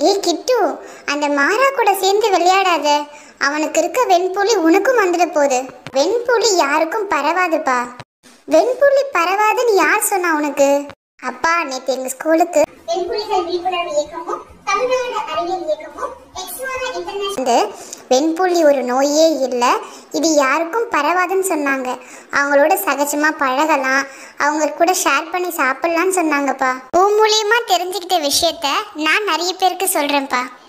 ஏய் கிட்டு அந்த மாறா கூட சேர்ந்து விளையாடாத அவனுக்கு இருக்க வெண்புலி உனக்கும் வந்துட போகுது வெண்புலி யாருக்கும் பரவாதுப்பா வெண்புலி பரவாதுன்னு யார் சொன்னா உனக்கு அப்பா நேத்து எங்க ஸ்கூலுக்கு வெண்புலிகள் விழிப்புணர்வு இயக்கமும் தமிழ்நாடு அறிவியல் இயக்கமும் வந்து வெண்புலி ஒரு நோயே இல்லை இது யாருக்கும் பரவாதுன்னு சொன்னாங்க அவங்களோட சகஜமா பழகலாம் அவங்க கூட ஷேர் பண்ணி சாப்பிடலாம்னு சொன்னாங்கப்பா உன் மூலியமா தெரிஞ்சுக்கிட்ட விஷயத்த நான் நிறைய பேருக்கு சொல்றேன்ப்பா